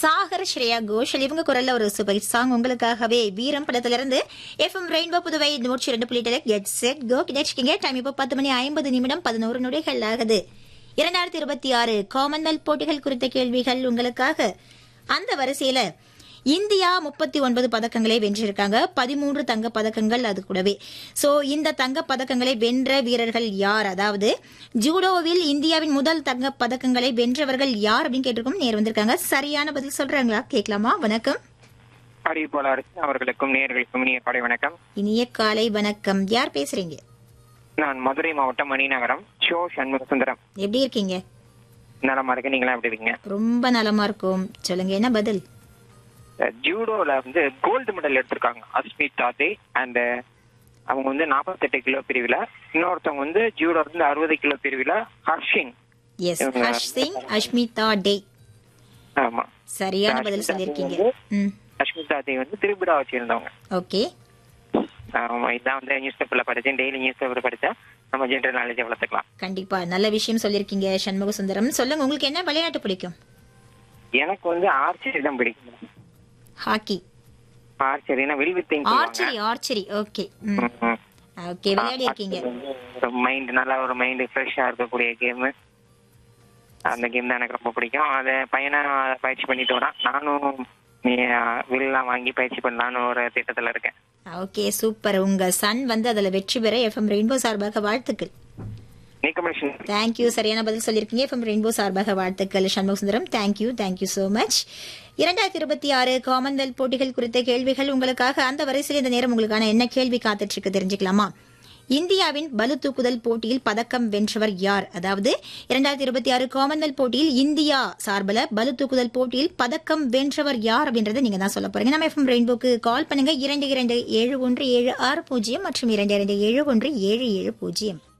சாகர் ஸ்ரேயா கோஷல் இவங்க குரல்ல ஒரு சூப்பர் ஹிட் சாங் உங்களுக்காகவே வீரம் படத்திலிருந்து எஃப்எம் ரெயின்போ புதுவை நூற்றி ரெண்டு புள்ளி கெட் செட் கோ கிடைச்சிக்கிங்க டைம் இப்போ பத்து மணி ஐம்பது நிமிடம் பதினோரு நொடிகள் ஆகுது இரண்டாயிரத்தி இருபத்தி ஆறு காமன்வெல்த் போட்டிகள் குறித்த கேள்விகள் உங்களுக்காக அந்த வரிசையில இந்தியா முப்பத்தி ஒன்பது பதக்கங்களை வென்றிருக்காங்க பதிமூன்று தங்க பதக்கங்கள் அது கூடவே சோ இந்த தங்க பதக்கங்களை வென்ற வீரர்கள் யார் அதாவது ஜூடோவில் இந்தியாவின் முதல் தங்க பதக்கங்களை வென்றவர்கள் யார் அப்படின்னு கேட்டிருக்கோம் நேர் வந்திருக்காங்க சரியான பதில் சொல்றாங்களா கேட்கலாமா வணக்கம் அறிவிப்பாளர் அவர்களுக்கும் நேர்களுக்கும் இனிய காலை வணக்கம் இனிய காலை வணக்கம் யார் பேசுறீங்க நான் மதுரை மாவட்டம் மணிநகரம் ஷோ சண்முக சுந்தரம் எப்படி இருக்கீங்க நலமா இருக்கு நீங்களா எப்படி இருக்கீங்க ரொம்ப நலமா இருக்கும் சொல்லுங்க என்ன பதில் அஹ் ஜூடோல வந்து கோல்டு மெடல் எடுத்திருக்காங்க அஸ்மித் தாத்தே அண்ட் அவங்க வந்து 48 கிலோ பிரிவுல இன்னொருத்தவங்க வந்து ஜூடோ வந்து அறுபது கிலோ பிரிவுல ஹர்ஷின் எஸ் ஹர்ஷ் சிங் அஷ்மிதா டே ஆமா சரியான பதில் சொல்லியிருக்கீங்க ம் அஸ்மித் தாத்தே வந்து திரிபுரா வச்சிருந்தவங்க ஓகே ஆமா இதான் வந்து நியூஸ் பேப்பர்ல படிச்சேன் டெய்லி நியூஸ் பேப்பர் படிச்சா நம்ம ஜென்ரல் நாலேஜ் வளர்த்துக்கலாம் கண்டிப்பா நல்ல விஷயம் சொல்லியிருக்கீங்க சண்முக சுந்தரம் சொல்லுங்க உங்களுக்கு என்ன விளையாட்டு பிடிக்கும் எனக்கு வந்து ஆர்ச்சரி தான் பிடிக்கும் ஹாக்கி ஆர்ச்சரினா வில்வித்தைன்னு ஆர்ச்சரி ஆர்ச்சரி ஓகே ம் சொல்லுவாங்க ஓகே விளையாடி இருக்கீங்க மைண்ட் நல்லா ஒரு மைண்ட் ஃப்ரெஷ்ஷா இருக்கக்கூடிய கேம் அந்த கேம் தான் எனக்கு ரொம்ப பிடிக்கும் அதை பையனை பயிற்சி பண்ணிட்டு வரான் நானும் நீ வில்லாம் வாங்கி பயிற்சி பண்ணலான்னு ஒரு திட்டத்துல இருக்கேன் ஓகே சூப்பர் உங்க சன் வந்து அதுல வெற்றி பெற எஃப்எம் ரெயின்போ சார்பாக வாழ்த்துக்கள் நீக்கமலேஷன் தேங்க்யூ சரியான பதில் சொல்லியிருக்கீங்க எஃப்எம் ரெயின்போ சார்பாக வாழ்த்துக்கள் Shanmuga Sundaram thank you thank you so much இரண்டாயிரத்தி இருபத்தி ஆறு காமன்வெல்த் போட்டிகள் குறித்த கேள்விகள் உங்களுக்காக அந்த வரிசையில் இந்த நேரம் உங்களுக்கான என்ன கேள்வி காத்துட்டு இருக்கு தெரிஞ்சுக்கலாமா இந்தியாவின் பளு தூக்குதல் போட்டியில் பதக்கம் வென்றவர் யார் அதாவது இரண்டாயிரத்தி இருபத்தி ஆறு காமன்வெல்த் போட்டியில் இந்தியா சார்பில் பளு தூக்குதல் போட்டியில் பதக்கம் வென்றவர் யார் அப்படின்றத நீங்க தான் சொல்ல போறீங்க நம்ம எஃப்எம் ரெயின்போக்கு கால் பண்ணுங்க இரண்டு இரண்டு ஏழு ஒன்று ஏழு ஆறு பூஜ்ஜியம் மற்றும் இரண்டு இரண்டு ஏழு ஒன்று ஏழு ஏழு பூஜ்ஜியம்